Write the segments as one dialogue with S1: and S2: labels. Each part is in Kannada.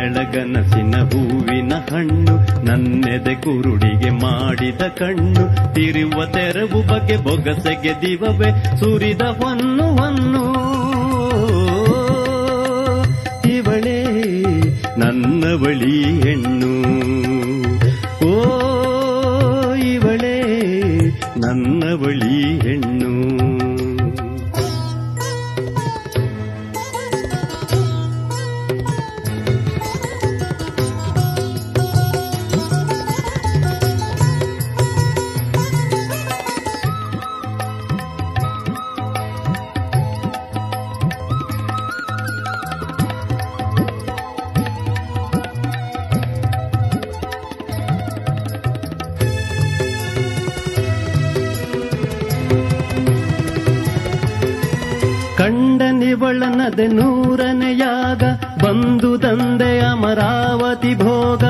S1: ನನ್ನೆಳಗನಸಿನ ಹೂವಿನ ಹಣ್ಣು ನನ್ನೆದೆ ಕುರುಡಿಗೆ ಮಾಡಿದ ಕಣ್ಣು ತಿರುವ ತೆರವು ಬಗೆ ಬೊಗಸೆಗೆ ದಿವವೆ ಸುರಿದ ಹೊನ್ನು ಹೊನ್ನು ಇವಳೇ ನನ್ನ ಬಳಿ ಹೆಣ್ಣು ಓ ಇವಳೇ ನನ್ನ ಬಳಿ ಹೆಣ್ಣು ಕಂಡನಿವಳನದೆ ನೂರನೆಯಾಗ ಬಂದು ತಂದೆ ಅಮರಾವತಿ ಭೋಗ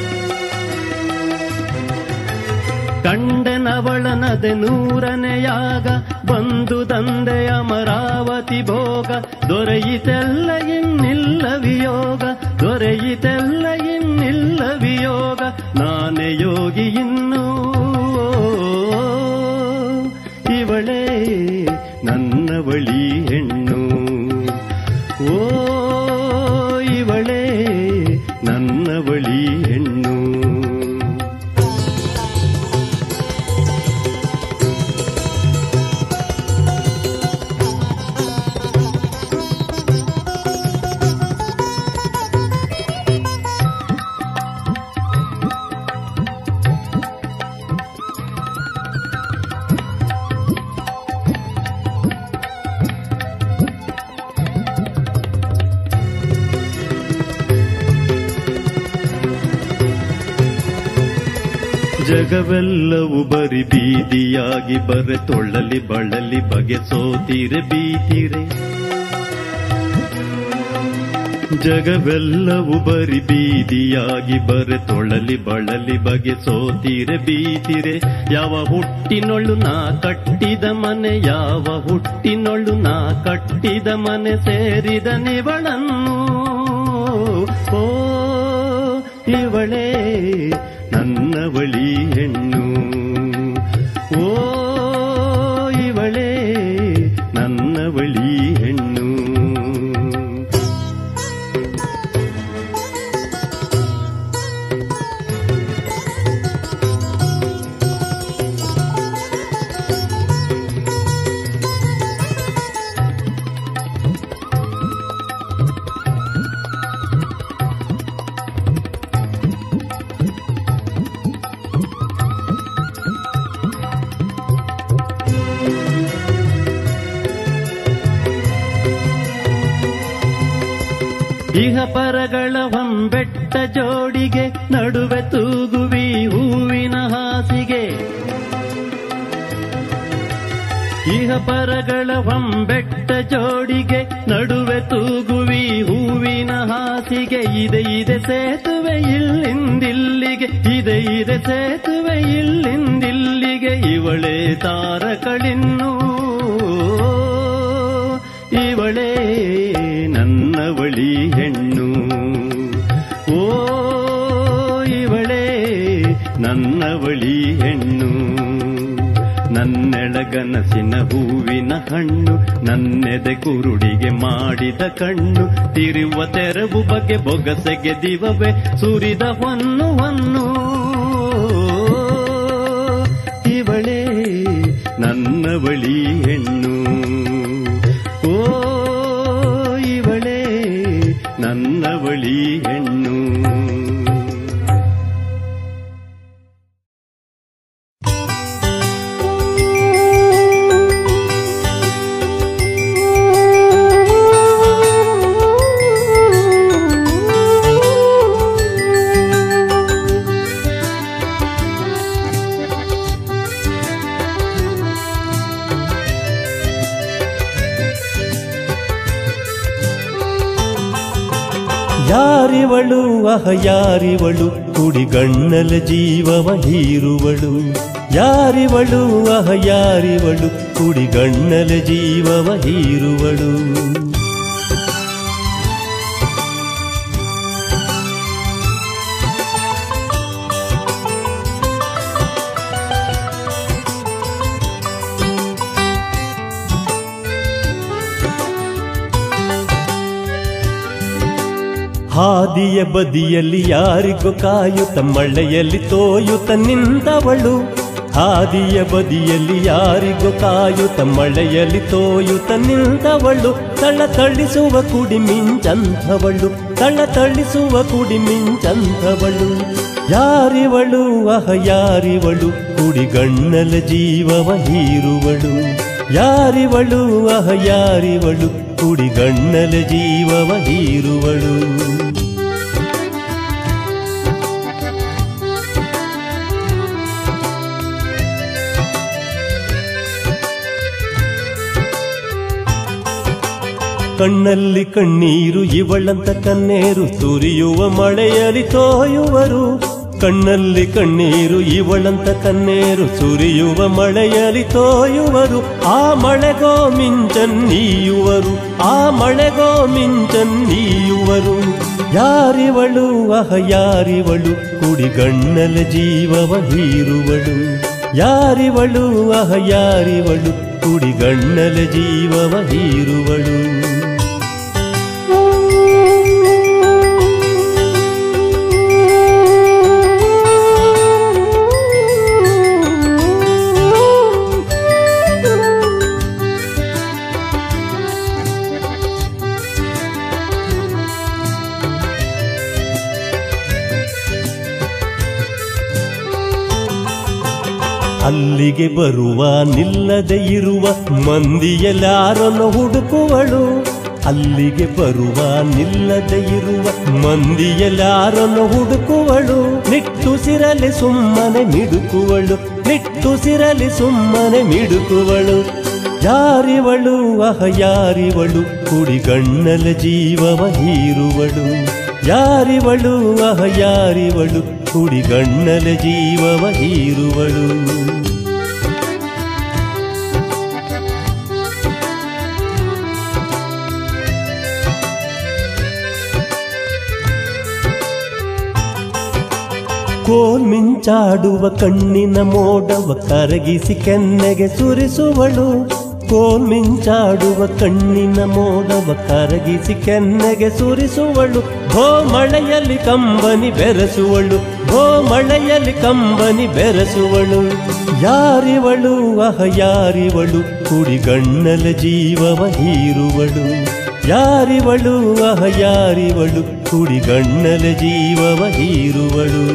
S1: ಕಂಡನವಳನದೆ ನೂರನೆಯಾಗ ಬಂದು ತಂದೆ ಅಮರಾವತಿ ಭೋಗ ದೊರೆಯಿತೆಲ್ಲ ಇನ್ನಿಲ್ಲ ವಿಯೋಗ ದೊರೆಯಿತೆಲ್ಲ ಇನ್ನಿಲ್ಲ ವಿಯೋಗ ನಾನೇ ಯೋಗಿ ಇನ್ನೂ ಇವಳೇ ನನ್ನ ಬಳಿ ಹೆಣ್ಣು ಓ ಇವಳೇ ನನ್ನ ಬಳಿ ಹೆಣ್ಣು ಜಗವೆಲ್ಲವೂ ಬರಿ ಬೀದಿಯಾಗಿ ಬರೆ ತೊಳ್ಳಲಿ ಬಳಲಿ ಬಗೆ ಸೋತಿರೆ ಬೀತಿರೆ ಜಗವೆಲ್ಲವೂ ಬರಿ ಬೀದಿಯಾಗಿ ಬರೆ ತೊಳಲಿ ಬಳಲಿ ಬಗೆ ಸೋತಿರೆ ಬೀತಿರೆ ಯಾವ ಹುಟ್ಟಿನೊಳ್ಳು ನಾ ಕಟ್ಟಿದ ಮನೆ ಯಾವ ಹುಟ್ಟಿನೊಳ್ಳು ನಾ ಕಟ್ಟಿದ ಮನೆ ಸೇರಿದ ನಿವಳನ್ನು ಓ ಇವಳೇ ನನ್ನ ಬಳಿ ಹೆಣ್ಣು ಓ ಇವಳೇ ನನ್ನ ಬಳಿ ಹೆಣ್ಣು ಇಹ ಪರಗಳ ಹೊಂಬೆಟ್ಟ ಜೋಡಿಗೆ ನಡುವೆ ತೂಗುವಿ ಹೂವಿನ ಹಾಸಿಗೆ ಇಹ ಪರಗಳ ಹೊಂಬೆಟ್ಟ ಜೋಡಿಗೆ ನಡುವೆ ತೂಗುವಿ ಹೂವಿನ ಹಾಸಿಗೆ ಇದೆ ಇದೆ ಸೇತುವೆ ಇಲ್ಲಿಂದಿಲ್ಲಿಗೆ ಇದೆ ಇದೆ ಸೇತುವೆ ಇಲ್ಲಿಂದಿಲ್ಲಿಗೆ ಇವಳೇ ತಾರಕಳಿನ್ನೂ ಇವಳೇ ನನ್ನ ಬಳಿ ಹೆಣ್ಣು ಓ ಇವಳೇ ನನ್ನ ಬಳಿ ಹೆಣ್ಣು ನನ್ನೆಳಗನಸಿನ ಹೂವಿನ ಹಣ್ಣು ನನ್ನೆದೆ ಕುರುಡಿಗೆ ಮಾಡಿದ ಕಣ್ಣು ತಿರುವ ತೆರವು ಬಗೆ ಬೊಗಸೆಗೆ ದಿವವೆ ಸುರಿದ ಹೊನ್ನು ಹೊನ್ನು ಇವಳೇ ನನ್ನ ಬಳಿ ಹೆಣ್ಣು ಓ ಇವಳೇ ನನ್ನ ಬಳಿ ಹೆಣ್ಣು
S2: ಯಾರಿವಳು ಅಹ ಯಾರಿವಳು ಕುಡಿಗಣ್ಣಲ ಜೀವವ ಹೀರುವಳು ಯಾರಿವಳು ಅಹ ಯಾರಿವಳು ಕುಡಿಗಣ್ಣಲ ಜೀವವ ಹೀರುವಳು ಹಾದಿಯ ಬದಿಯಲ್ಲಿ ಯಾರಿಗೂ ಕಾಯುತ್ತ ಮಳೆಯಲ್ಲಿ ತೋಯುತ್ತ ನಿಂತವಳು ಹಾದಿಯ ಬದಿಯಲ್ಲಿ ಯಾರಿಗೂ ಕಾಯುತ್ತ ಮಳೆಯಲ್ಲಿ ತೋಯುತ್ತ ನಿಂತವಳು ತಳ ತಳಿಸುವ ಕುಡಿ ಮಿಂಚಂಥವಳು ತಳ ತಳಿಸುವ ಕುಡಿ ಮಿಂಚಂಥವಳು ಯಾರಿವಳು ಅಹ ಯಾರಿವಳು ಕುಡಿಗಣ್ಣಲ ಜೀವವ ಹೀರುವಳು ಯಾರಿವಳು ಅಹ ಯಾರಿವಳು ಕುಡಿಗಣ್ಣಲ ಜೀವವ ಹೀರುವಳು ಕಣ್ಣಲ್ಲಿ ಕಣ್ಣೀರು ಇವಳಂತ ಕಣ್ಣೇರು ಸುರಿಯುವ ಮಳೆಯಲ್ಲಿ ತೋಯುವರು ಕಣ್ಣಲ್ಲಿ ಕಣ್ಣೀರು ಇವಳಂತ ಕಣ್ಣೇರು ಸುರಿಯುವ ಮಳೆಯಲ್ಲಿ ತೋಯುವರು ಆ ಮಳೆಗೋ ಮಿಂಚನ್ನೀಯುವರು ಆ ಮಳೆಗೋ ಮಿಂಚನ್ನೀಯುವರು ಯಾರಿವಳು ಅಹ ಯಾರಿವಳು ಕುಡಿಗಣ್ಣಲ ಜೀವವ ಹೀರುವಳು ಯಾರಿವಳು ಅಹ ಯಾರಿವಳು ಕುಡಿಗಣ್ಣಲ ಜೀವವ ಹೀರುವಳು ಅಲ್ಲಿಗೆ ಬರುವ ನಿಲ್ಲದೆ ಇರುವ ಮಂದಿಯಲ್ಲಾರನ್ನು ಹುಡುಕುವಳು ಅಲ್ಲಿಗೆ ಬರುವ ನಿಲ್ಲದೆ ಇರುವ ಮಂದಿಯಲ್ಲಾರನ್ನು ಹುಡುಕುವಳು ನಿಟ್ಟುಸಿರಲಿ ಸುಮ್ಮನೆ ಮಿಡುಕುವಳು ನಿಟ್ಟುಸಿರಲಿ ಸುಮ್ಮನೆ ಮಿಡುಕುವಳು ಯಾರಿವಳು ಅಹ ಯಾರಿವಳು ಕುಡಿಗಣ್ಣಲ ಜೀವವ ಹೀರುವಳು ಯಾರಿವಳು ಅಹ ಯಾರಿವಳು ಕುಡಿಗಣ್ಣಲ ಜೀವವ ಹೀರುವಳು ಕೋಲ್ ಮಿಂಚಾಡುವ ಕಣ್ಣಿನ ಮೋಡವ ಕರಗಿಸಿ ಕೆನ್ನೆಗೆ ಸುರಿಸುವಳು ಕೋಲ್ ಮಿಂಚಾಡುವ ಕಣ್ಣಿನ ಮೋಡವ ಕರಗಿಸಿ ಕೆನ್ನೆಗೆ ಸುರಿಸುವಳು ಭೋ ಮಳೆಯಲ್ಲಿ ಕಂಬನಿ ಬೆರೆಸುವಳು ಭೋ ಮಳೆಯಲ್ಲಿ ಕಂಬನಿ ಬೆರೆಸುವಳು ಯಾರಿವಳು ಅಹ ಯಾರಿವಳು ಕುಡಿಗಣ್ಣಲ ಜೀವವ ಹೀರುವಳು ಯಾರಿವಳು ಅಹ ಯಾರಿವಳು ಕುಡಿಗಣ್ಣಲ ಜೀವವ ಹೀರುವಳು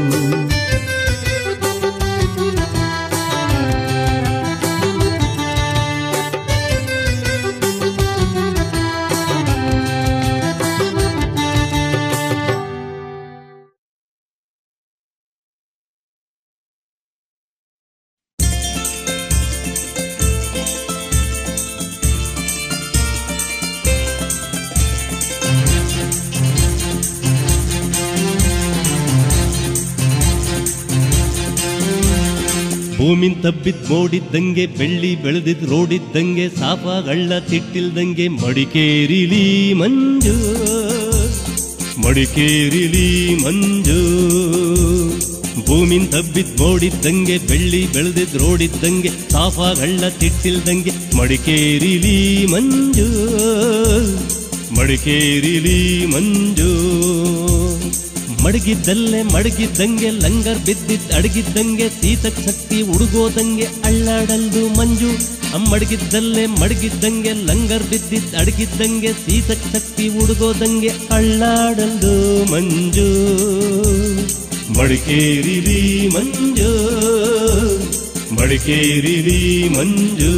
S2: ಭೂಮಿನ್ ತಬ್ಬಿದ್ ಮೋಡಿದ್ದಂಗೆ ಬೆಳ್ಳಿ ಬೆಳೆದಿದ್ ರೋಡಿದ್ದಂಗೆ ಸಾಪಗಳ್ಳ ತಿಟ್ಟಿಲ್ದಂಗೆ ಮಡಿಕೇರಿಲಿ ಮಂಜು ಮಡಿಕೇರಿಲಿ ಮಂಜು ಭೂಮಿನ್ ತಬ್ಬಿದ್ ಮೋಡಿದ್ದಂಗೆ ಬೆಳ್ಳಿ ಬೆಳೆದಿದ್ ರೋಡಿದ್ದಂಗೆ ಸಾಪಗಳ್ಳ ತಿಟ್ಟಿಲ್ದಂಗೆ ಮಡಿಕೇರಿಲಿ ಮಂಜು ಮಡಿಕೇರಿಲಿ ಮಂಜು ಮಡಗಿದ್ದಲ್ಲೇ ಮಡಗಿದ್ದಂಗೆ ಲಂಗರ್ ಬಿದ್ದಿದ್ ಅಡಗಿದ್ದಂಗೆ ಸೀತಕ್ ಶಕ್ತಿ ಉಡುಗೋದಂಗೆ ಅಳ್ಳಾಡಲ್ದು ಮಂಜು ಅಮ್ಮಡಗಿದ್ದಲ್ಲೇ ಮಡಗಿದ್ದಂಗೆ ಲಂಗರ್ ಬಿದ್ದಿದ್ ಅಡಗಿದ್ದಂಗೆ ಸೀತಕ್ ಶಕ್ತಿ ಉಡುಗೋದಂಗೆ ಅಳ್ಳಾಡಲ್ದು ಮಂಜು ಮಡಿಕೇರಿಲಿ ಮಂಜು ಮಡಿಕೇರಿಲಿ ಮಂಜು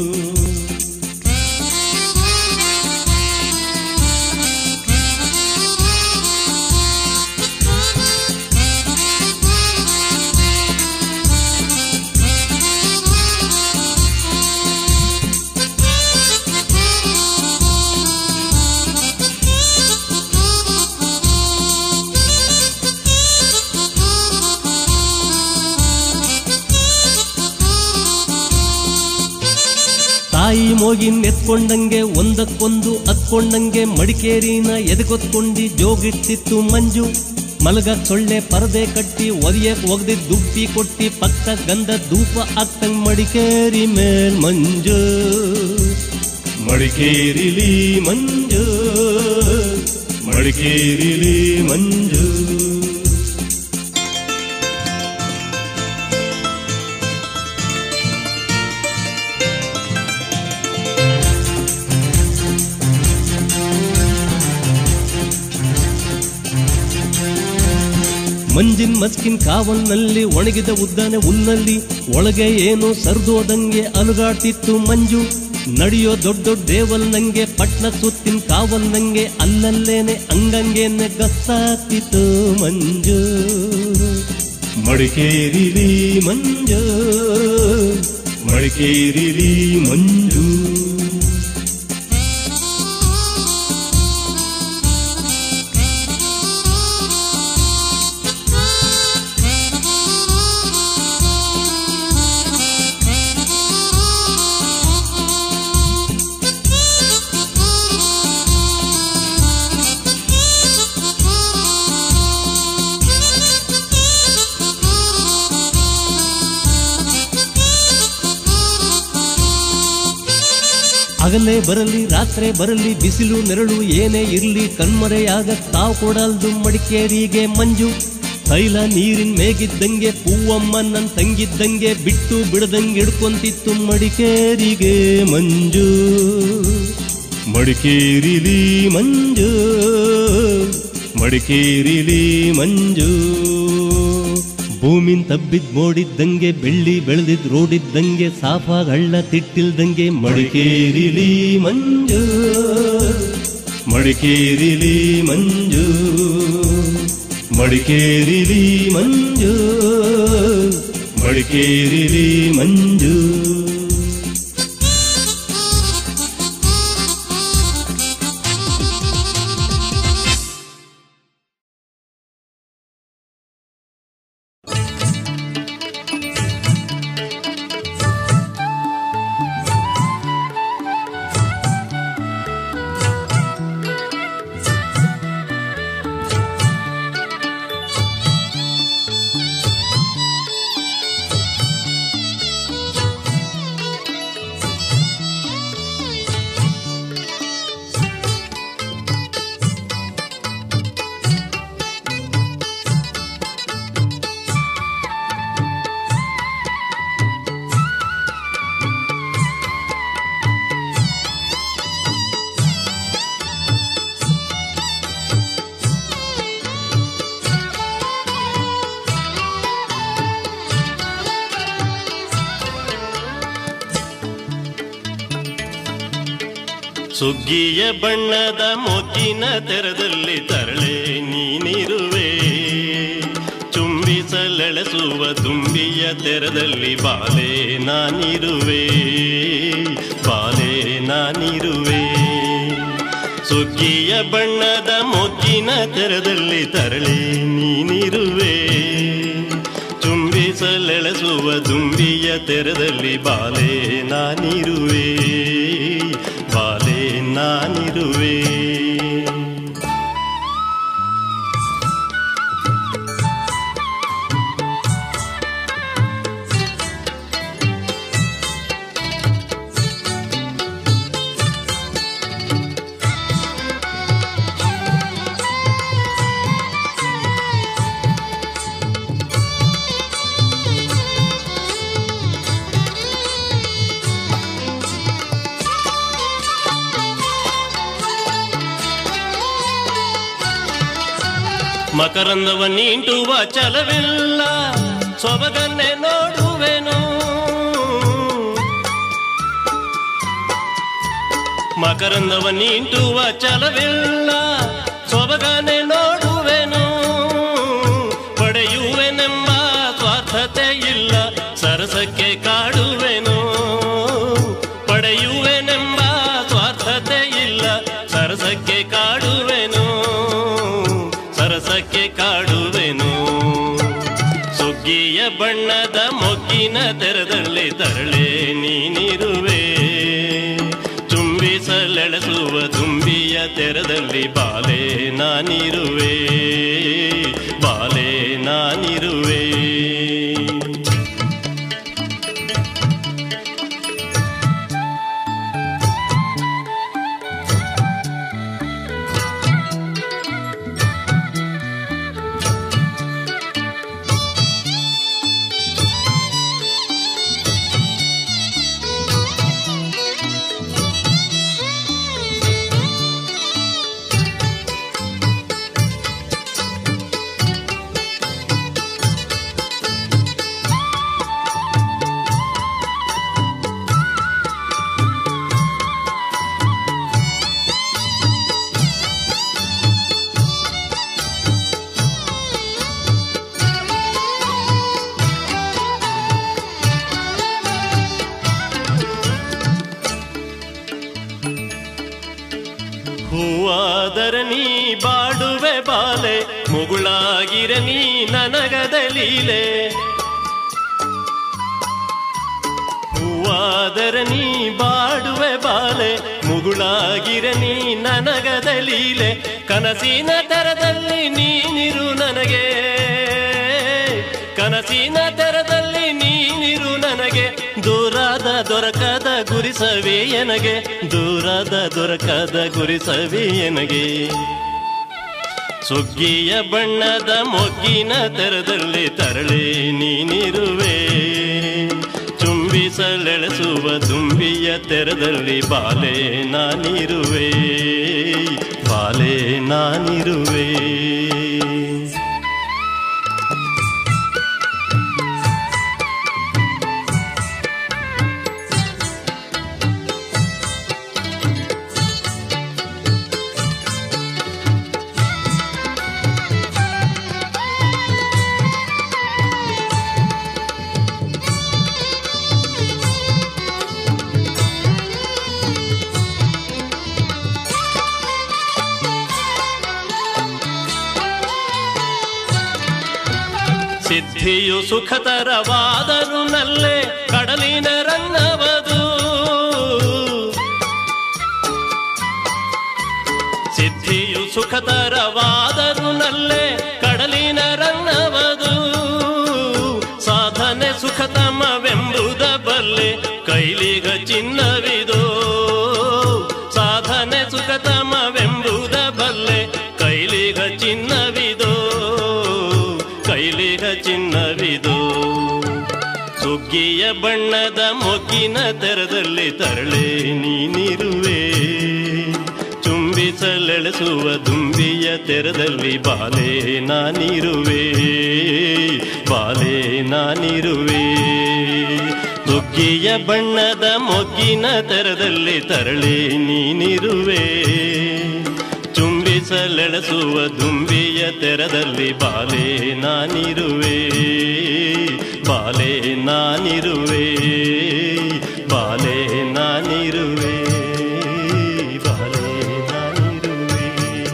S2: ತಾಯಿ ಮೋಗಿನ್ ಎತ್ಕೊಂಡಂಗೆ ಒಂದಕ್ಕೊಂದು ಹತ್ಕೊಂಡಂಗೆ ಮಡಿಕೇರಿನ ಎದಗೊತ್ಕೊಂಡಿ ಜೋಗಿಟ್ಟಿತ್ತು ಮಂಜು ಮಲಗ ಸೊಳ್ಳೆ ಪರದೆ ಕಟ್ಟಿ ಒದಿಯಕ್ ಒಗ್ದಿದ್ ದುಪ್ಪಿ ಕೊಟ್ಟಿ ಪಕ್ಕ ಗಂಧ ಧೂಪ ಹಾಕ್ತಂಗ್ ಮಡಿಕೇರಿ ಮೇಲ್ ಮಂಜು ಮಡಿಕೇರಿಲಿ ಮಂಜು
S1: ಮಡಿಕೇರಿಲಿ ಮಂಜು
S2: ಮಂಜಿನ್ ಮಸ್ಕಿನ್ ಕಾವಲ್ನಲ್ಲಿ ಒಣಗಿದ ಉದ್ದಾನೆ ಹುಲ್ಲಲ್ಲಿ ಒಳಗೆ ಏನೋ ಸರ್ದೋದಂಗೆ ಅಲುಗಾಡ್ತಿತ್ತು ಮಂಜು ನಡೆಯೋ ದೊಡ್ಡ ದೊಡ್ಡ ದೇವಲ್ ನಂಗೆ ಪಟ್ನ ಸುತ್ತಿನ ಕಾವಲ್ ನಂಗೆ ಅಲ್ಲಲ್ಲೇನೆ ಅಂಗಂಗೇನೆ ಗಸ್ಸಾಗ್ತಿತ್ತು ಮಂಜು
S1: ಮಡಿಕೇರಿಲಿ
S2: ಮಂಜು
S1: ಮಡಿಕೇರಿಲಿ ಮಂಜು
S2: ಹಗಲೇ ಬರಲಿ ರಾತ್ರಿ ಬರಲಿ ಬಿಸಿಲು ನೆರಳು ಏನೇ ಇರ್ಲಿ ಕಣ್ಮರೆಯಾಗ ತಾವು ಕೊಡಲ್ದು ಮಡಿಕೇರಿಗೆ ಮಂಜು ತೈಲ ನೀರಿನ ಮೇಗಿದ್ದಂಗೆ ಪೂವಮ್ಮ ನನ್ ತಂಗಿದ್ದಂಗೆ ಬಿಟ್ಟು ಬಿಡದಂಗೆ ಹಿಡ್ಕೊಂತಿತ್ತು ಮಡಿಕೇರಿಗೆ ಮಂಜು
S1: ಮಡಿಕೇರಿಲಿ
S2: ಮಂಜು
S1: ಮಡಿಕೇರಿಲಿ
S2: ಮಂಜು ಭೂಮಿನ್ ತಬ್ಬಿದ್ ಮೋಡಿದ್ದಂಗೆ ಬೆಳ್ಳಿ ಬೆಳೆದಿದ್ ರೋಡಿದ್ದಂಗೆ ಸಾಫಾಗ್ ಹಳ್ಳ ತಿಟ್ಟಿಲ್ದಂಗೆ ಮಡಿಕೇರಿಲಿ ಮಂಜು
S1: ಮಡಿಕೇರಿಲಿ
S2: ಮಂಜು
S1: ಮಡಿಕೇರಿಲಿ
S2: ಮಂಜು
S1: ಮಡಿಕೇರಿಲಿ
S2: ಮಂಜು
S1: ಸುಗ್ಗಿಯ ಬಣ್ಣದ ಮೊಗ್ಗಿನ ತೆರದಲ್ಲಿ ತರಳೆ ನೀನಿರುವೆ ಚುಂಬಿಸಲೆಳೆಸುವ ತುಂಬಿಯ ತೆರದಲ್ಲಿ ಬಾಲೆ ನಾನಿರುವೆ ಬಾಲೆ ನಾನಿರುವೆ ಸುಗ್ಗಿಯ ಬಣ್ಣದ ಮೊಗ್ಗಿನ ತೆರದಲ್ಲಿ ತರಳೆ ನೀನಿರುವೆ ಚುಂಬಿಸಲೆಳೆಸುವ ದುಂಬಿಯ ತೆರದಲ್ಲಿ ಬಾಲೆ ನಾನಿರುವೆ ಬಾಲೆ ನಾನಿರುವೆ ಮಕರಂದವ ನೀಂಟುವ ಛಲವಿಲ್ಲ ಸೊಬಗನ್ನೇ ನೋಡುವೆನು ಮಕರಂದವ ನೀಂಟುವ ಛಲವಿಲ್ಲ ಸೊಬಗನೆ ನೋಡುವೆನು ಪಡೆಯುವೆನೆಂಬ ಸ್ವಾರ್ಥತೆ ಇಲ್ಲ ಸರಸಕ್ಕೆ ಕಾಡುವೆನು ಪಡೆಯುವೆನೆಂಬ ಸ್ವಾರ್ಥತೆ ಇಲ್ಲ ಸರಸಕ್ಕೆ ಕಾಡುವೆನು ಸರಸಕ್ಕೆ ಕಾಡುವೆನು ಸುಗ್ಗಿಯ ಬಣ್ಣದ ಮೊಗ್ಗಿನ ತೆರದಲ್ಲಿ ತರಳೆ ನೀನಿರುವೆ ಚುಂಬಿಸಲೆಳೆಸುವ ತುಂಬಿಯ ತೆರದಲ್ಲಿ ಬಾಲೆ ನಾನಿರುವೆ ಬಾಲೆ ನಾನಿರುವೆ ಮುಗುಳಾಗಿರ ನೀ ನನಗದ ಲೀಲೆ ಹೂವಾದರ ನೀ ಬಾಡುವೆ ಬಾಲೆ ಮುಗುಳಾಗಿರ ನೀ ನನಗದ ಲೀಲೆ ಕನಸಿನ ತರದಲ್ಲಿ ನೀನಿರು ನನಗೆ ಕನಸಿನ ತರದಲ್ಲಿ ನೀನಿರು ನನಗೆ ದೂರಾದ ದೊರಕದ ಗುರಿಸವೇ ಎನಗೆ ದೂರಾದ ದೊರಕದ ಗುರಿಸವೇ ಎನಗೆ ಸುಗ್ಗಿಯ ಬಣ್ಣದ ಮೊಗ್ಗಿನ ತೆರದಲ್ಲಿ ತರಳೆ ನೀನಿರುವೆ ಚುಂಬಿಸಲೆಳೆಸುವ ತುಂಬಿಯ ತೆರದಲ್ಲಿ ಬಾಲೆ ನಾನಿರುವೆ ಬಾಲೆ ನಾನಿರುವೆ ಸಿದ್ಧಿಯು ಸುಖತರವಾದರು ನಲ್ಲೆ ಕಡಲಿನ ರನ್ನವದು ಸಿದ್ಧಿಯು ಸುಖತರವಾದರು ನಲ್ಲೆ ಕಡಲಿನ ರನ್ನವದು ಸಾಧನೆ ಸುಖತಮವೆಂಬುದ ಬಲ್ಲೆ ಕೈಲಿಗ ಚಿನ್ನವಿದು ಸಾಧನೆ ಸುಖತಮವೆಂಬುದ ಬಲ್ಲೆ ಕೈಲಿಗ ಚಿನ್ನವಿದು ಕೈಲಿಗ ಚಿನ್ನವಿದು ಸುಗ್ಗಿಯ ಬಣ್ಣದ ಮೊಗ್ಗಿನ ತೆರದಲ್ಲಿ ತರಳೆ ನೀನಿರುವೆ ಚುಂಬಿಸಲೆಳೆಸುವ ದುಂಬಿಯ ತೆರದಲ್ಲಿ ಬಾಲೆ ನಾನಿರುವೆ ಬಾಲೆ ನಾನಿರುವೆ ಸುಗ್ಗಿಯ ಬಣ್ಣದ ಮೊಗ್ಗಿನ ತೆರದಲ್ಲಿ ತರಳೆ ನೀನಿರುವೆ ಚುಂಬಿಸಲೆಳೆಸುವ ದುಂಬಿಯ ತೆರದಲ್ಲಿ ಬಾಲೆ ನಾನಿರುವೆ ಬಾಲೆ ನಾನಿರುವೆ ಬಾಲೆ ನಾನಿರುವೆ ಬಾಲೆ ನಾನಿರುವೆ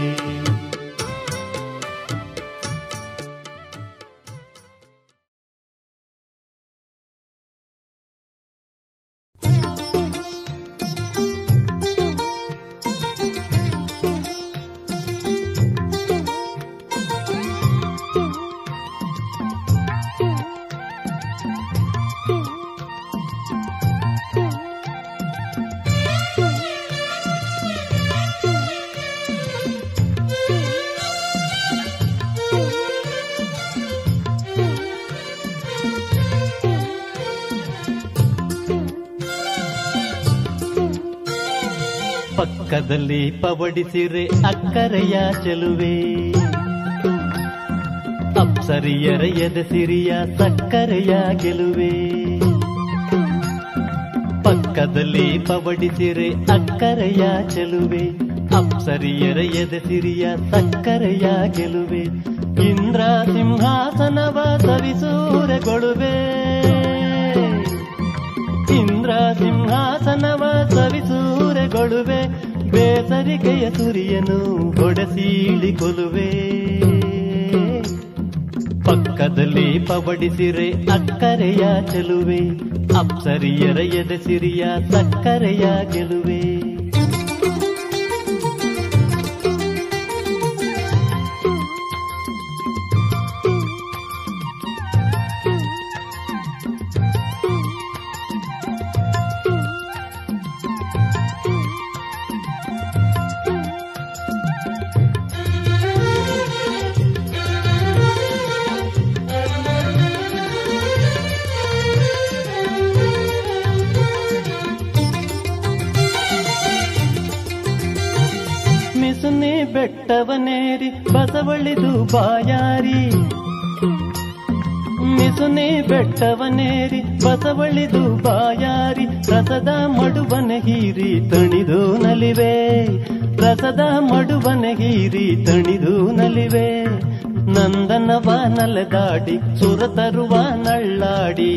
S2: ಪಕ್ಕದಲ್ಲಿ ಪವಡಿಸಿರೆ ಅಕ್ಕರೆಯ ಚೆಲುವೆ ಅಪ್ಸರಿಯರ ಎದೆ ಸಿರಿಯ ಸಕ್ಕರೆಯ ಗೆಲುವೆ ಪಕ್ಕದಲ್ಲಿ ಪವಡಿಸಿರೆ ಅಕ್ಕರೆಯ ಚೆಲುವೆ ಅಪ್ಸರಿಯರ ಎದೆ ಸಿರಿಯ ಸಕ್ಕರೆಯ ಗೆಲುವೆ ಇಂದ್ರ ಸಿಂಹಾಸನವ ಸವಿಸೂರೆಗೊಳುವೆ ಇಂದ್ರ ಸಿಂಹಾಸನವ ಸವಿಸೂರೆಗೊಳುವೆ ಬೇಸರಿಕೆಯ ಸುರಿಯನು ಹೊಡೆಸೀಳಿ ಕೊಲುವೆ ಪಕ್ಕದಲ್ಲಿ ಪವಡಿಸಿರೆ ಅಕ್ಕರೆಯ ಚೆಲುವೆ ಅಪ್ಸರಿಯರ ಎದೆ ಸಿರಿಯ ಸಕ್ಕರೆಯ ಗೆಲುವೆ ಮಿಸುನೆ ಬೆಟ್ಟವನೇರಿ ಬಸವಳಿದು ಬಾಯಾರಿ ಮಿಸುನೆ ಬೆಟ್ಟವನೇರಿ ಬಸವಳಿದು ಬಾಯಾರಿ ರಸದ ಮಡುವನ ಹೀರಿ ತಣಿದು ನಲಿವೆ ರಸದ ಮಡುವನ ಹೀರಿ ತಣಿದು ನಲಿವೆ ನಂದನವ ನಲೆದಾಡಿ ಸುರ ತರುವ ನಳ್ಳಾಡಿ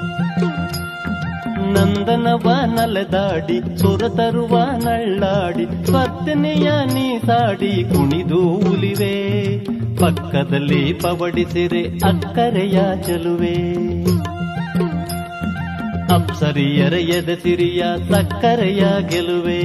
S2: ನಂದನವ ನಲೆದಾಡಿ ಸುರ ತರುವ ನಳ್ಳಾಡಿ ಸ್ವರ್ಧನೆಯ ನೀ ಸಾಡಿ ಕುಣಿದು ಉಲಿವೆ
S1: ಪಕ್ಕದಲ್ಲಿ ಪವಡಿಸಿರೆ ಅಕ್ಕರೆಯ ಚೆಲುವೆ ಅಪ್ಸರಿಯರ ಎದೆ ಸಿರಿಯ ಸಕ್ಕರೆಯ ಗೆಲುವೆ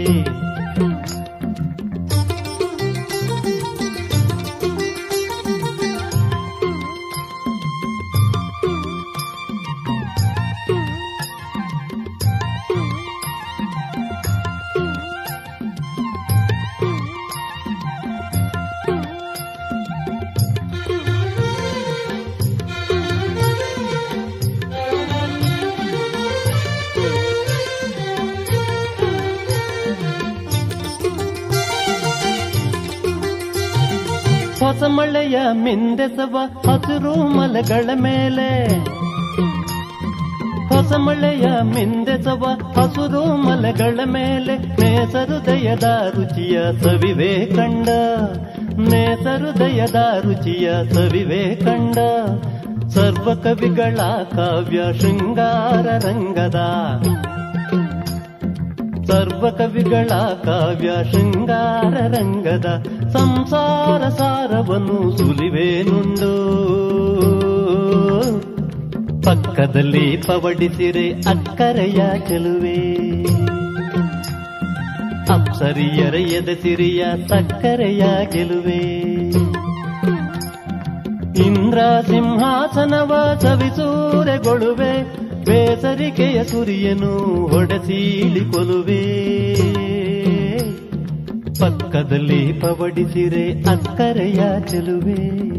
S1: ಹೊಸ ಮಳೆಯ ಮಿಂದೆಸವ ಹಸಿರು ಮಲೆಗಳ ಮೇಲೆ ಹೊಸ ಮಳೆಯ ಮಿಂದೆಸವ ಹಸುರು ಮಲೆಗಳ ಮೇಲೆ ನೇಸರುದಯದ ರುಚಿಯ ಸವಿವೆ ಕಂಡ ನೇಸರುದಯದ ರುಚಿಯ ಸವಿವೆ ಕಂಡ ಸರ್ವ ಕವಿಗಳ ಕಾವ್ಯ ಶೃಂಗಾರ ರಂಗದ ಸರ್ವ ಕವಿಗಳ ಕಾವ್ಯ ಶೃಂಗಾರ ರಂಗದ ಸಂಸಾರ ಸಾರವನ್ನು ಸುಲಿವೇನುಂಡು ಪಕ್ಕದಲ್ಲಿ ಪವಡಿಸಿರೆ ಅಕ್ಕರೆಯ ಚೆಲುವೆ ಅಪ್ಸರಿಯರ ಎದೆ ಸಿರಿಯ ಸಕ್ಕರೆಯ ಗೆಲುವೆ ಇಂದ್ರ ಸಿಂಹಾಸನವ ಸವಿಸೂರೆಗೊಳುವೆ ಬೇಸರಿಕೆಯ ಸುರಿಯನು ಹೊಡೆಸೀಳಿ ಕೊಲುವೆ ಪಕ್ಕದಲ್ಲಿ ಪವಡಿಸಿರೆ ಅಕ್ಕರೆಯ ಚೆಲುವೆ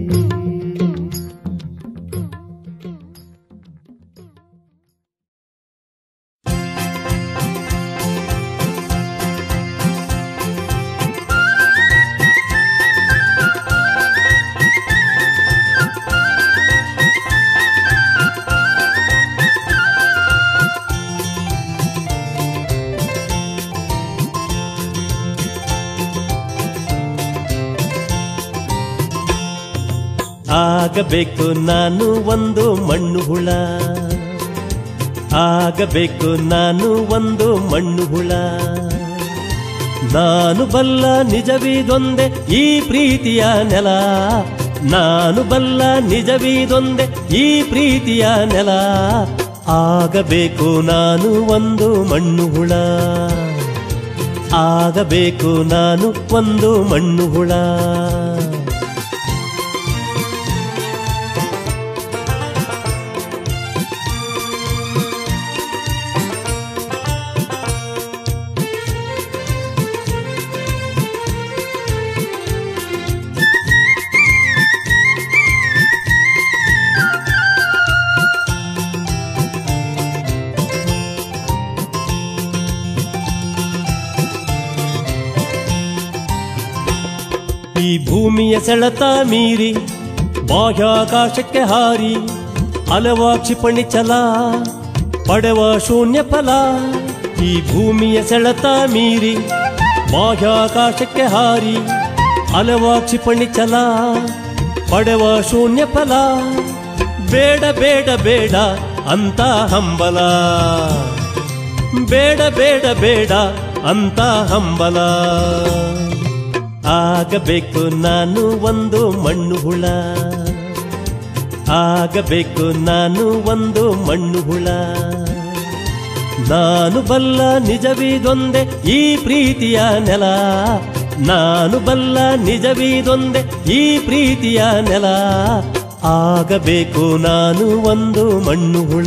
S1: ಆಗಬೇಕು ನಾನು ಒಂದು ಮಣ್ಣು ಹುಳ ಆಗಬೇಕು ನಾನು ಒಂದು ಮಣ್ಣು ಹುಳ ನಾನು ಬಲ್ಲ ನಿಜವಿದೊಂದೆ ಈ ಪ್ರೀತಿಯ ನೆಲ ನಾನು ಬಲ್ಲ ನಿಜವಿದೊಂದೆ ಈ ಪ್ರೀತಿಯ ನೆಲ ಆಗಬೇಕು ನಾನು ಒಂದು ಮಣ್ಣು ಹುಳ ಆಗಬೇಕು ನಾನು ಒಂದು ಮಣ್ಣು ಹುಳ ಈ ಭೂಮಿಯ ಸೆಳೆತ ಮೀರಿ ಬಾಹ್ಯಾಕಾಶಕ್ಕೆ ಹಾರಿ ಅಲವ ಕ್ಷಿಪಣಿ ಚಲ ಪಡೆವ ಶೂನ್ಯ ಫಲ ಈ ಭೂಮಿಯ ಸೆಳೆತ ಮೀರಿ ಬಾಹ್ಯಾಕಾಶಕ್ಕೆ ಹಾರಿ ಅಲವ ಕ್ಷಿಪಣಿ ಚಲ ಪಡೆವ ಶೂನ್ಯ ಫಲ ಬೇಡ ಬೇಡ ಬೇಡ ಅಂತ ಹಂಬಲ ಬೇಡ ಬೇಡ ಬೇಡ ಅಂತ ಹಂಬಲ ಆಗಬೇಕು ನಾನು ಒಂದು ಮಣ್ಣು ಹುಳ ಆಗಬೇಕು ನಾನು ಒಂದು ಮಣ್ಣು ಹುಳ ನಾನು ಬಲ್ಲ ನಿಜವಿದೊಂದೆ ಈ ಪ್ರೀತಿಯ ನೆಲ ನಾನು ಬಲ್ಲ ನಿಜವಿದೊಂದೆ ಈ ಪ್ರೀತಿಯ ನೆಲ ಆಗಬೇಕು ನಾನು ಒಂದು ಮಣ್ಣು ಹುಳ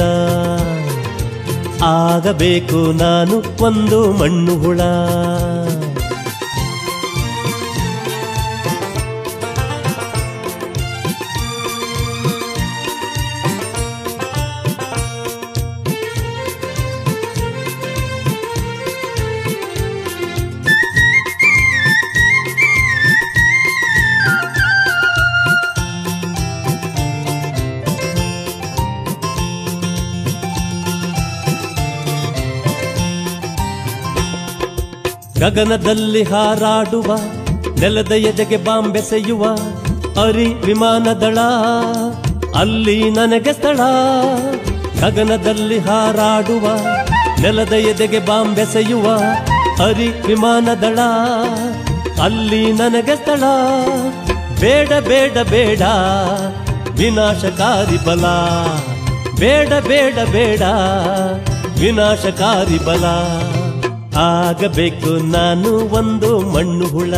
S1: ಆಗಬೇಕು ನಾನು ಒಂದು ಮಣ್ಣು ಹುಳ ಗಗನದಲ್ಲಿ ಹಾರಾಡುವ ನೆಲದ ಎದೆಗೆ ಬಾಂಬೆಸೆಯುವ ಅರಿ ವಿಮಾನದಳ ಅಲ್ಲಿ ನನಗೆ ಸ್ಥಳ ಗಗನದಲ್ಲಿ ಹಾರಾಡುವ ನೆಲದ ಎದೆಗೆ ಬಾಂಬೆಸೆಯುವ ಅರಿ ವಿಮಾನದಳ ಅಲ್ಲಿ ನನಗೆ ಸ್ಥಳ ಬೇಡ ಬೇಡ ಬೇಡ ವಿನಾಶಕಾರಿ ಬಲ ಬೇಡ ಬೇಡ ಬೇಡ ವಿನಾಶಕಾರಿ ಬಲ ಆಗಬೇಕು ನಾನು ಒಂದು ಮಣ್ಣು ಹುಳ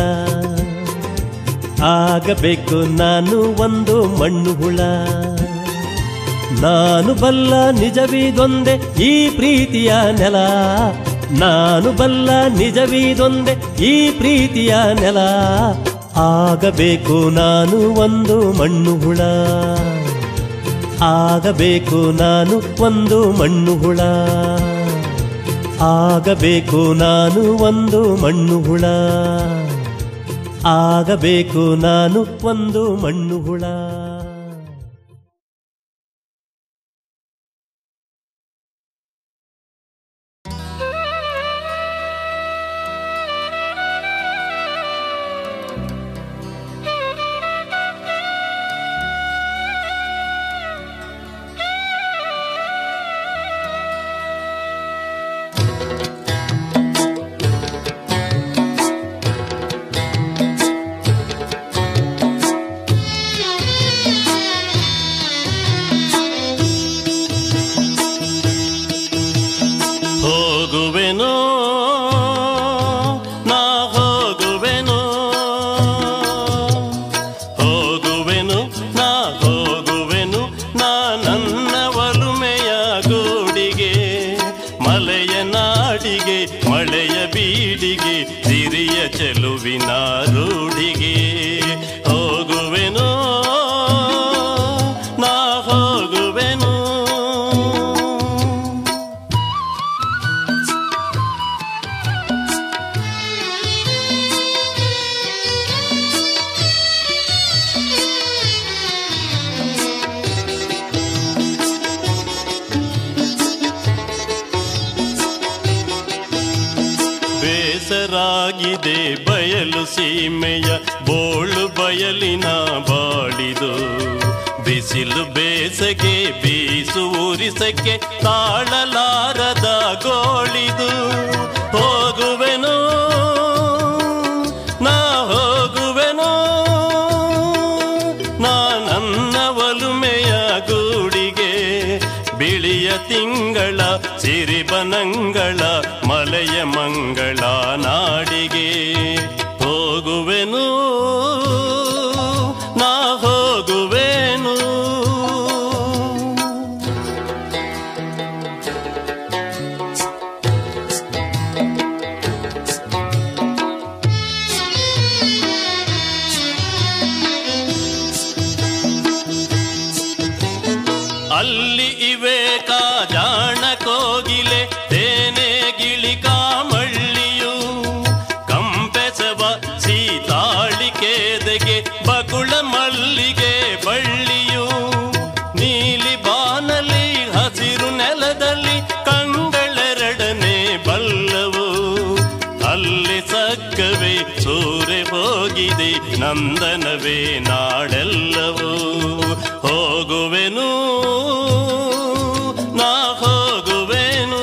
S1: ಆಗಬೇಕು ನಾನು ಒಂದು ಮಣ್ಣು ಹುಳ ನಾನು ಬಲ್ಲ ನಿಜವಿದೊಂದೆ ಈ ಪ್ರೀತಿಯ ನೆಲ ನಾನು ಬಲ್ಲ ನಿಜವಿದೊಂದೆ ಈ ಪ್ರೀತಿಯ ನೆಲ ಆಗಬೇಕು ನಾನು ಒಂದು ಮಣ್ಣು ಹುಳ ಆಗಬೇಕು ನಾನು ಒಂದು ಮಣ್ಣು ಹುಳ ಆಗಬೇಕು ನಾನು ಒಂದು ಮಣ್ಣು ಹುಳ ಆಗಬೇಕು ನಾನು ಒಂದು ಮಣ್ಣು ಹುಳ
S3: ಹೋಗುವೆನೋ ನಾ ಹೋಗುವೆನೋ ಹೋಗುವೆನು ನಾ ಹೋಗುವೆನು ನಾ ನನ್ನ ಒಲುಮೆಯ ಗೂಡಿಗೆ ಮಲೆಯ ನಾಡಿಗೆ ಮಳೆಯ ಬೀಡಿಗೆ ಸಿರಿಯ ಚೆಲುವಿನ ರೂಢಿಗೆ ಹೋಗುವೆನೋ ನಾ ಹೋಗುವೆನು ಬೇಸರಾಗಿದೆ ಬಯಲು ಸೀಮೆಯ ಬೋಳು ಬಯಲಿನ ಬಾಡಿದು ಬಿಸಿಲು ಬೇಸಗೆ ಬೀಸು ಉರಿಸಕ್ಕೆ ತಾಳಲಾರದ ಗೋಳಿದು ಹೋಗುವೆನೋ ನಾ ಹೋಗುವೆನೋ ನಾ ನನ್ನ ಒಲುಮೆಯ ಗೂಡಿಗೆ ಬಿಳಿಯ ತಿಂಗಳ ಸಿರಿಬನಂಗಳ ಮಲೆಯ ಮಂಗಳ ನಾಡಿಗೆ ಹೋಗುವೆನು ನಾ ಹೋಗುವೆನು ಅಲ್ಲಿ ಇವೆ ಕಾಜಾಣ ಕೋಗಿಲೆ ತೇನೆ ಗಿಳಿ ಕಾಮಳ್ಳಿಯು ಕಂಪೆಸವ ಸೀತಾಳಿಕೆದೆಗೆ ಬಕುಳ ಮಲ್ಲಿಗೆ ಬಳ್ಳಿಯು ನೀಲಿ ಬಾನಲಿ ಹಸಿರು ನೆಲದಲ್ಲಿ ಕಂಗಳೆರಡನೆ ಬಲ್ಲವು ಅಲ್ಲಿ ಸಕ್ಕವೇ ಸೂರೆ ಹೋಗಿದೆ ನಂದನವೇ ನಾಡೆಲ್ಲವೂ ಹೋಗುವೆನು ನಾ ಹೋಗುವೆನು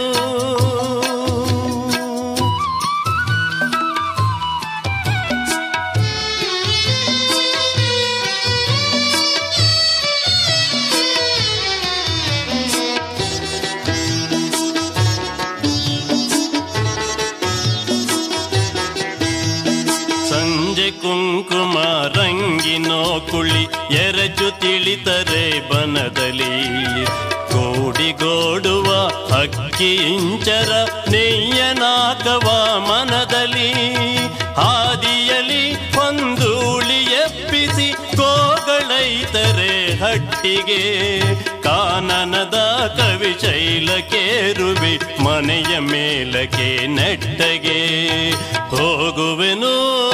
S3: ಸಂಜೆ ಕುಂಕುಮ ರಂಗಿನೋ ಕುಳಿ ಎರಚು ತಿಳಿತರೆ ಬನದಲ್ಲಿ ಕೋಡಿಗೋಡುವ ಅಕ್ಕಿ ಇಂಚರ ನೆಯ್ಯನಾಕವ ಮನದಲ್ಲಿ ಹಾದಿಯಲಿ ಒಂದೂಳಿ ಎಪ್ಪಿಸಿ ಗೋಗಳೈತರೆ ಹಟ್ಟಿಗೆ ಕಾನನದ ಕವಿ ಶೈಲಕೇರುವಿ ಮನೆಯ ಮೇಲಕ್ಕೆ ನೆಟ್ಟಗೆ ಹೋಗುವೆನು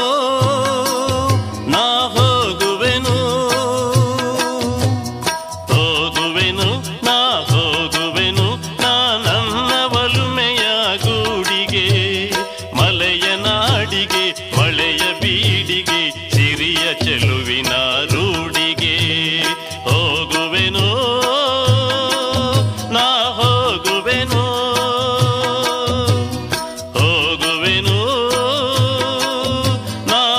S3: ನಾ ಹೋಗುವೆನು ಹೋಗುವೆನು ನಾ ಹೋಗುವೆನು ನಾ ನನ್ನ ಒಲುಮೆಯ ಗೂಡಿಗೆ ಮಲೆಯ ನಾಡಿಗೆ ಮಳೆಯ ಬೀಡಿಗೆ ಸಿರಿಯ ಚೆಲುವಿನ ರೂಢಿಗೆ ಹೋಗುವೆನು ನಾ ಹೋಗುವೆನು ಹೋಗುವೆನು ನಾ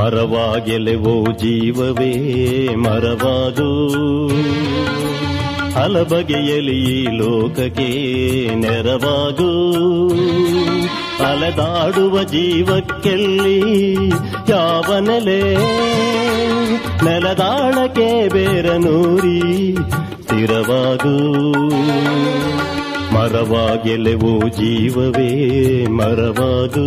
S1: ಮರವಾಗೆಲೆವೋ ಜೀವವೇ ಮರವಾಗು ಹಲಬಗೆಯಲಿ ಈ ಲೋಕಕ್ಕೆ ನೆರವಾಗು ಅಲೆದಾಡುವ ಜೀವಕ್ಕೆಲ್ಲಿ ಯಾವ ನೆಲೆ ನೆಲದಾಳಕ್ಕೆ ಬೇರನೂರಿ ಸ್ಥಿರವಾಗು ಮರವಾಗೆಲೆವೋ ಜೀವವೇ ಮರವಾಗು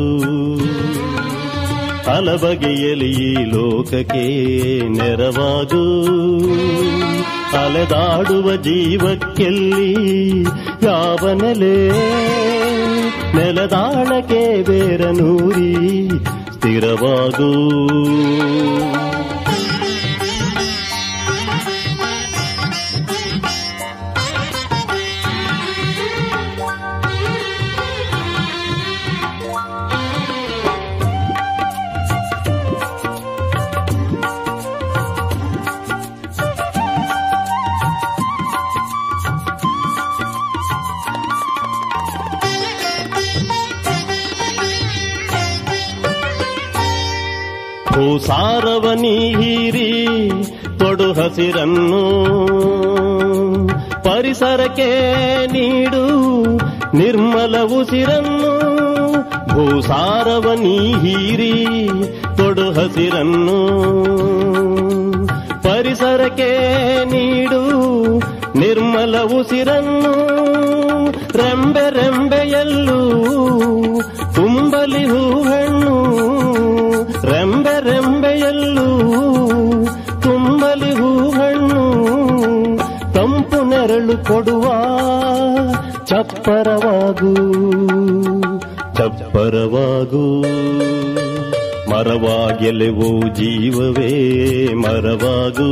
S1: ಹಲಬಗೆಯಲಿ ಈ ಲೋಕಕ್ಕೆ ನೆರವಾಗು ಅಲೆದಾಡುವ ಜೀವಕ್ಕೆಲ್ಲಿ ಯಾವ ನೆಲೆ ನೆಲದಾಳಕ್ಕೆ ಬೇರನೂರಿ ಸ್ಥಿರವಾಗೂ ಭೂಸಾರವ ನೀರಿ ತೊಡು ಹಸಿರನ್ನು ಪರಿಸರಕ್ಕೆ ನೀಡು ನಿರ್ಮಲ ಉಸಿರನ್ನು ಭೂಸಾರವ ನೀರಿ ತೊಡು ಹಸಿರನ್ನು ಪರಿಸರಕ್ಕೆ ನೀಡು ನಿರ್ಮಲ ಉಸಿರನ್ನು ರೆಂಬೆ ರೆಂಬೆಯಲ್ಲೂ ತುಂಬಲಿ ಹೂಹಣ್ಣು ರೆಂಬೆ ರೆಂಬೆಯಲ್ಲೂ ತುಂಬಲಿ ಹೂಹಣ್ಣು ತಂಪು ನೆರಳು ಕೊಡುವ ಚಪ್ಪರವಾಗು ಚಪ್ಪರವಾಗು ಮರವಾಗೆಲೆವೋ ಜೀವವೇ ಮರವಾಗು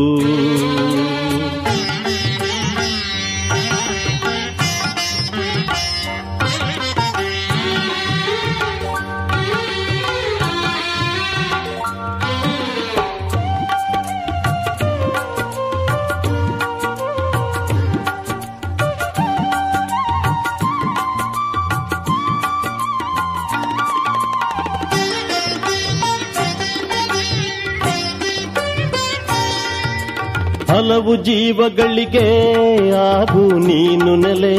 S1: ಹಲವು ಜೀವಗಳಿಗೆ ಆಗು ನೀನು ನೆಲೆ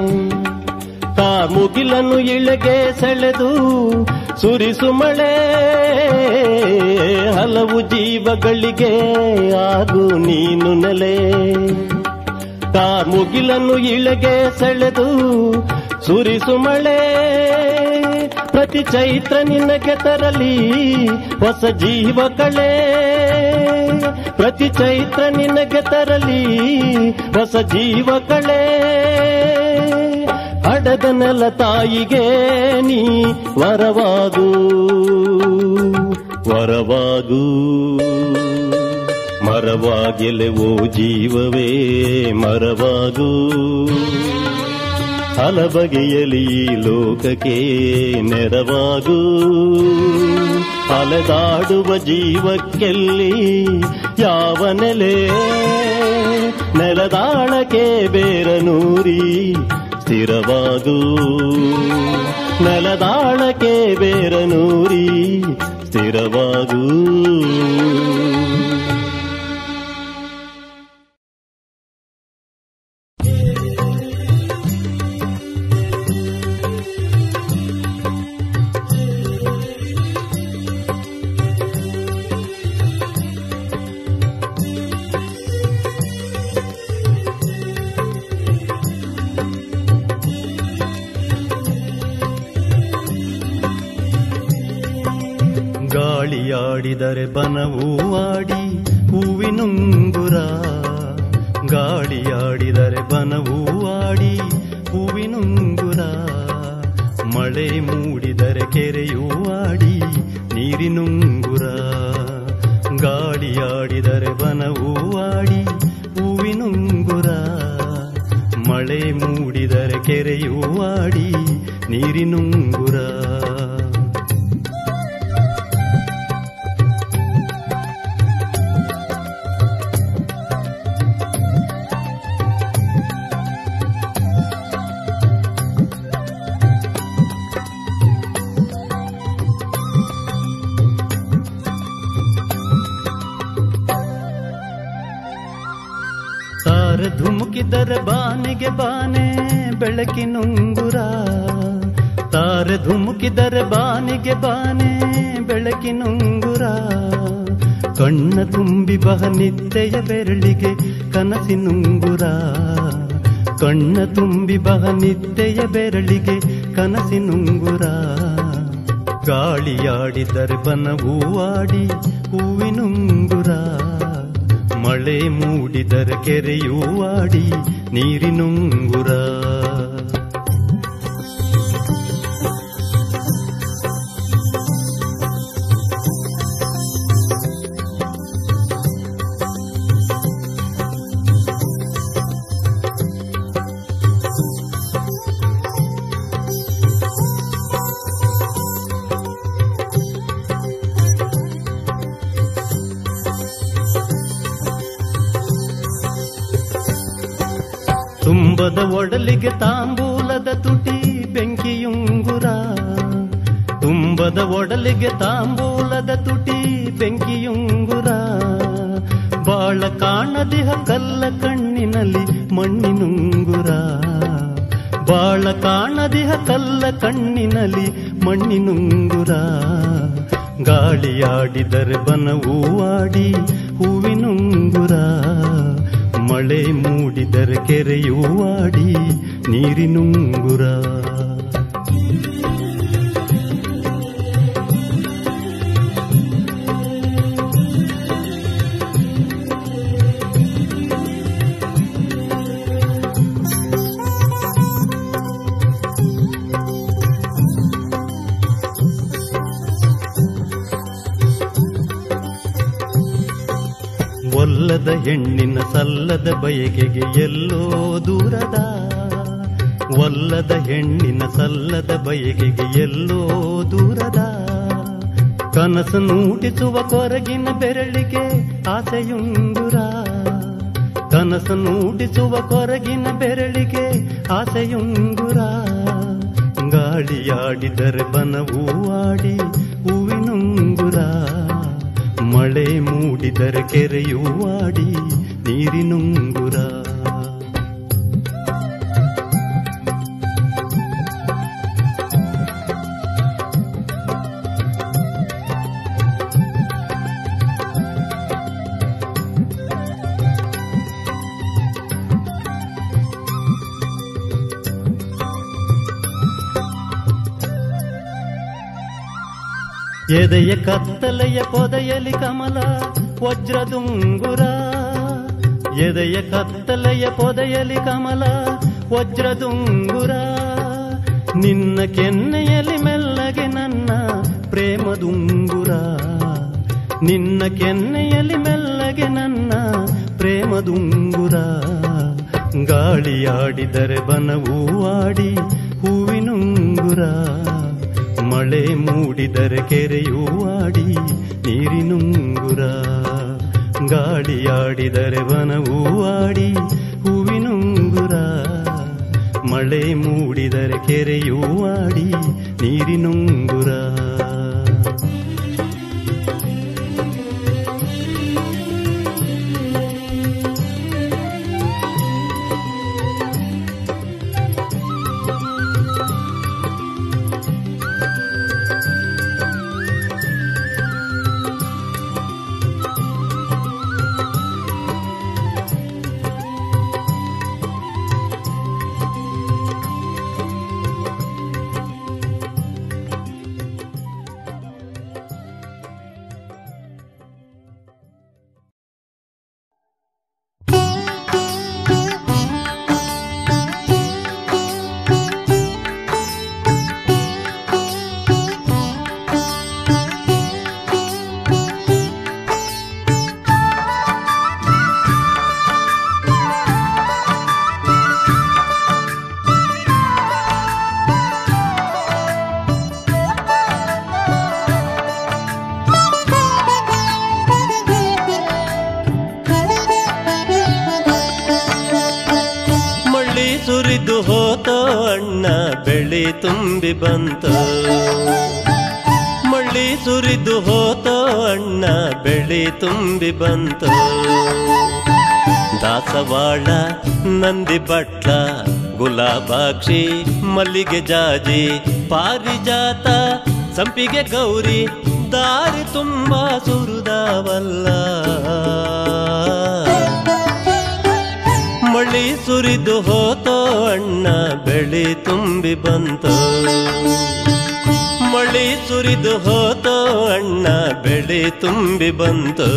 S1: ಮುಗಿಲನ್ನು ಇಳೆಗೆ ಸೆಳೆದು ಸುರಿಸು ಮಳೆ ಹಲವು ಜೀವಗಳಿಗೆ ಆಗು ನೀನು ನೆಲೆ ಮುಗಿಲನ್ನು ಇಳೆಗೆ ಸೆಳೆದು ಸುರಿಸು ಮಳೆ ಪ್ರತಿ ಚೈತ್ರ ನಿನಗೆ ತರಲಿ ಹೊಸ ಜೀವ ಕಳೆ ಪ್ರತಿ ಚೈತ್ರ ನಿನಗೆ ತರಲಿ ಹೊಸ ಜೀವ ಕಳೆ ಅಡದ ನೆಲ ತಾಯಿಗೆ ನೀ ವರವಾಗು ವರವಾಗು ಮರವಾಗೆಲೆವೋ ಜೀವವೇ ಮರವಾಗು ಹಲಬಗೆಯಲಿ ಈ ಲೋಕಕ್ಕೆ ನೆರವಾಗು ಅಲೆದಾಡುವ ಜೀವಕ್ಕೆಲ್ಲಿ ಯಾವ ನೆಲೆ ನೆಲದಾಳಕ್ಕೆ ಬೇರನೂರಿ ಸ್ಥಿರವಾಗು ನೆಲದಾಳಕ್ಕೆ ಬೇರನೂರಿ ಸ್ಥಿರವಾಗೂ ಗಾಳಿಯಾಡಿದರೆ ಬನವೂ ಆಡಿ ಹೂವಿನುಂಗುರ ಗಾಳಿಯಾಡಿದರೆ ಬನವೂ ಆಡಿ ಹೂವಿನುಂಗುರ ಮಳೆ ಮೂಡಿದರೆ ಕೆರೆಯೂ ಆಡಿ ನೀರಿನುಂಗುರ ಗಾಳಿಯಾಡಿದರೆ ಬನವೂ ಆಡಿ ಹೂವಿನುಂಗುರ ಮಳೆ ಮೂಡಿದರೆ ಕೆರೆಯೂ ಆಡಿ ನೀರಿನುಂಗುರ
S4: ತಾರೆ ಧುಮುಕಿದರೆ ಬಾನಿಗೆ ಬಾನೆ ಬೆಳಕಿನುಂಗುರ ತಾರೆ ಧುಮುಕಿದರೆ ಬಾನಿಗೆ ಬಾನೆ ಬೆಳಕಿನುಂಗುರ ಕಣ್ಣ ತುಂಬಿ ಬಹ ನಿತ್ಯೆಯ ಬೆರಳಿಗೆ ಕನಸಿನುಂಗುರ ಕಣ್ಣ ತುಂಬಿ ಬಹ ನಿತ್ಯೆಯ ಬೆರಳಿಗೆ ಕನಸಿನುಂಗುರ ಗಾಳಿಯಾಡಿದರೆ ಬನವೂ ಆಡಿ ಹೂವಿನುಂಗುರ ಮಳೆ ಮೂಡಿದರೆ ಕೆರೆಯೂ ಆಡಿ ನೀರಿನುಂಗುರ ತುಂಬದ ಒಡಲಿಗೆ ತಾಂಬೂಲದ ತುಟಿ ಬೆಂಕಿಯುಂಗುರ ತುಂಬದ ಒಡಲಿಗೆ ತಾಂಬೂಲದ ತುಟಿ ಬೆಂಕಿಯುಂಗುರ ಬಾಳ ಕಾಣದಿಹ ಕಲ್ಲ ಕಣ್ಣಿನಲ್ಲಿ ಮಣ್ಣಿನುಂಗುರ ಬಾಳ ಕಾಣದಿಹ ಕಲ್ಲ ಕಣ್ಣಿನಲ್ಲಿ ಮಣ್ಣಿನುಂಗುರ ಗಾಳಿಯಾಡಿದರೆ ಬನವೂ ಆಡಿ ಹೂವಿನುಂಗುರ ಮಳೆ ಮೂಡಿದರೆ ಕೆರೆಯೂ ಆಡಿ ನೀರಿನುಂಗುರ ಒಲ್ಲದ ಹೆಣ್ಣಿನ ಸಲ್ಲದ ಬಯಕೆಗೆ ಎಲ್ಲೋ ದೂರದ ಒಲ್ಲದ ಹೆಣ್ಣಿನ ಸಲ್ಲದ ಬಯಕೆಗೆ ಎಲ್ಲೋ ದೂರದ ಕನಸು ನೂಟಿಸುವ ಕೊರಗಿನ ಬೆರಳಿಗೆ ಆಸೆಯುಂಗುರ ಕನಸು ನೂಟಿಸುವ ಕೊರಗಿನ ಬೆರಳಿಗೆ ಆಸೆಯುಂಗುರ ಗಾಳಿಯಾಡಿದರೆ ಬನವೂ ಆಡಿ ಹೂವಿನುಂಗುರ ಮಳೆ ಮೂಡಿದರೆ ಕೆರೆಯೂ ಆಡಿ ನೀರಿನುಂಗುರ ಎದೆಯ ಕತ್ತಲೆಯ ಪೊದೆಯಲಿ ಕಮಲ ವಜ್ರದುಂಗುರ ಎದೆಯ ಕತ್ತಲೆಯ ಪೊದೆಯಲಿ ಕಮಲ ವಜ್ರದುಂಗುರ ನಿನ್ನ ಕೆನ್ನೆಯಲ್ಲಿ ಮೆಲ್ಲಗೆ ನನ್ನ ಪ್ರೇಮದುಂಗುರ ನಿನ್ನ ಕೆನ್ನೆಯಲ್ಲಿ ಮೆಲ್ಲಗೆ ನನ್ನ ಪ್ರೇಮದುಂಗುರ ಗಾಳಿಯಾಡಿದರೆ ಬನವೂ ಆಡಿ ಹೂವಿನುಂಗುರ ಮಳೆ ಮೂಡಿದರೆ ಕೆರೆಯೂ ಆಡಿ ನೀರಿನುಂಗುರ ಗಾಳಿಯಾಡಿದರೆ ವನವೂ ಆಡಿ ಹೂವಿನುಂಗುರ ಮಳೆ ಮೂಡಿದರೆ ಕೆರೆಯೂ ಆಡಿ ನೀರಿನುಂಗುರ
S1: ಮಳ್ಳಿ ಸುರಿದು ಹೋತೋ ಅಣ್ಣ ಬೆಳಿ ತುಂಬಿ ಬಂತು ಮಳ್ಳಿ ಸುರಿದು ಹೋತೋ ಅಣ್ಣ ಬೆಳಿ ತುಂಬಿ ಬಂತು ದಾಸವಾಳ ನಂದಿ ಬಟ್ಲ ಗುಲಾಬಾಕ್ಷಿ ಮಲ್ಲಿಗೆ ಜಾಜಿ ಪಾರಿಜಾತ ಸಂಪಿಗೆ ಗೌರಿ ದಾರಿ ತುಂಬಾ ಸುರಿದಾವಲ್ಲ ಮಳಿ ಸುರಿದು ಹೋತೋ ಅಣ್ಣ ಬೆಳಿ ತುಂಬಿ ಬಂತು ಮಳಿ ಸುರಿದು ಹೋತೋ ಅಣ್ಣ ಬೆಳಿ ತುಂಬಿ ಬಂತು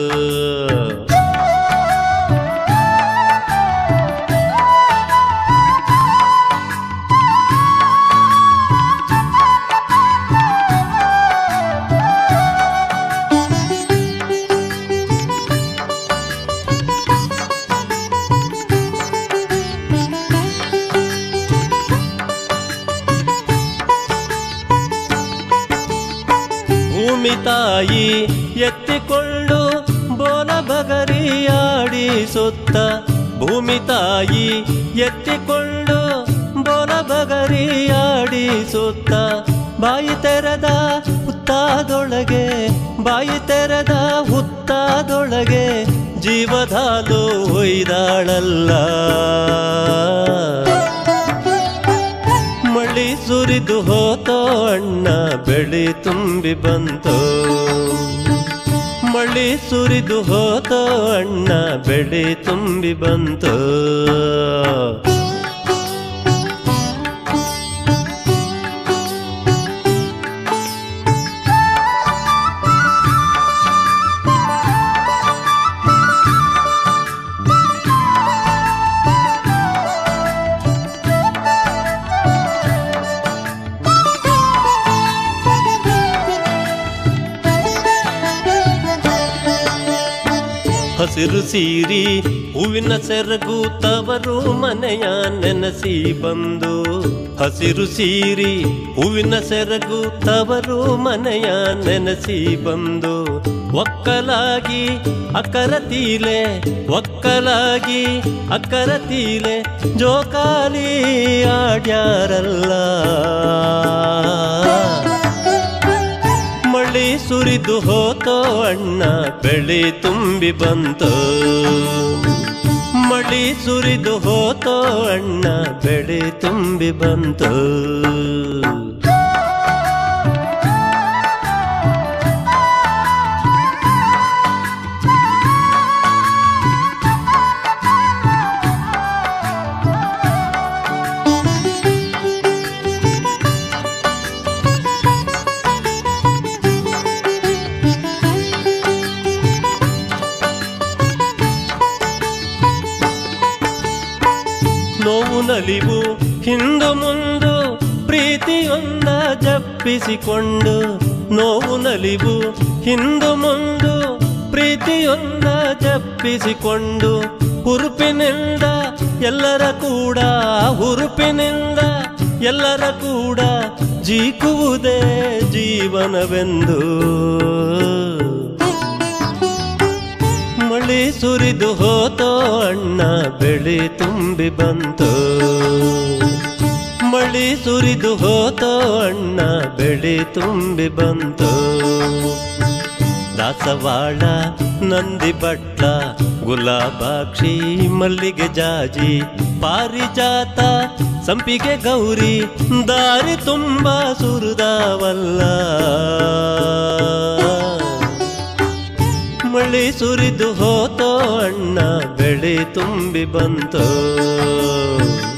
S1: ಭೂಮಿ ತಾಯಿ ಎತ್ತಿಕೊಂಡು ಬೋಲ ಬಗರಿಯಾಡಿ ಸುತ್ತ ಭೂಮಿ ತಾಯಿ ಎತ್ತಿಕೊಂಡು ಬೋಲ ಬಗರಿಯಾಡಿ ಸುತ್ತ ಬಾಯಿ ತೆರೆದ ಹುತ್ತಾದೊಳಗೆ ಬಾಯಿ ತೆರೆದ ಹುತ್ತಾದೊಳಗೆ ಜೀವಧಾಲು ಒಯ್ದಾಳಲ್ಲ ಮಳಿ ಸುರಿದು ಹೋತೋ ಅಣ್ಣ ಬೆಳಿ ತುಂಬಿ ಬಂತು ಮಳಿ ಸುರಿದು ಹೋತೋ ಅಣ್ಣ ಬೆಳಿ ತುಂಬಿ ಬಂತು ಹಸಿರು ಸೀರಿ ಹೂವಿನ ಸೆರಗು ತವರು ಮನೆಯ ನೆನಸಿ ಬಂದು ಹಸಿರು ಸೀರಿ ಹೂವಿನ ಸೆರಗು ತವರು ಮನೆಯ ನೆನಸಿ ಬಂದು ಒಕ್ಕಲಾಗಿ ಅಕ್ಕರ ತೀಲೆ ಒಕ್ಕಲಾಗಿ ಅಕ್ಕರ ತೀಲೆ ಜೋಕಾಲಿ ಆಡ್ಯಾರಲ್ಲ ಮಳಿ ಸುರಿದು ಹೋತೋ ಅಣ್ಣ ಬೆಳಿ ತುಂಬಿ ಬಂತು ಮಳಿ ಸುರಿದು ಹೋತೋ ಅಣ್ಣ ಬೆಳಿ ತುಂಬಿ ಬಂತು ನೋವು ನಲಿವು ಹಿಂದು ಮುಂದು ಪ್ರೀತಿಯೊಂದ ಜಪ್ಪಿಸಿಕೊಂಡು ನೋವು ನಲಿವು ಹಿಂದು ಮುಂದು ಪ್ರೀತಿಯೊಂದ ಜಪ್ಪಿಸಿಕೊಂಡು ಹುರುಪಿನಿಂದ ಎಲ್ಲರ ಕೂಡ ಹುರುಪಿನಿಂದ ಎಲ್ಲರ ಕೂಡ ಜೀಕುವುದೇ ಜೀವನವೆಂದು ಮಳಿ ಸುರಿದು ಹೋತೋ ಅಣ್ಣ ಬೆಳಿ ತುಂಬಿ ಬಂತು ಮಳಿ ಸುರಿದು ಹೋತೋ ಅಣ್ಣ ಬೆಳಿ ತುಂಬಿ ಬಂತು ದಾಸವಾಳ ನಂದಿ ಬಟ್ಲ ಗುಲಾಬಾಕ್ಷಿ ಮಲ್ಲಿಗೆ ಜಾಜಿ ಪಾರಿಜಾತ ಸಂಪಿಗೆ ಗೌರಿ ದಾರಿ ತುಂಬಾ ಸುರಿದಾವಲ್ಲ ಮಳಿ ಸುರಿದು ಹೋತೋ ಅಣ್ಣ ಬೆಳಿ ತುಂಬಿ ಬಂತು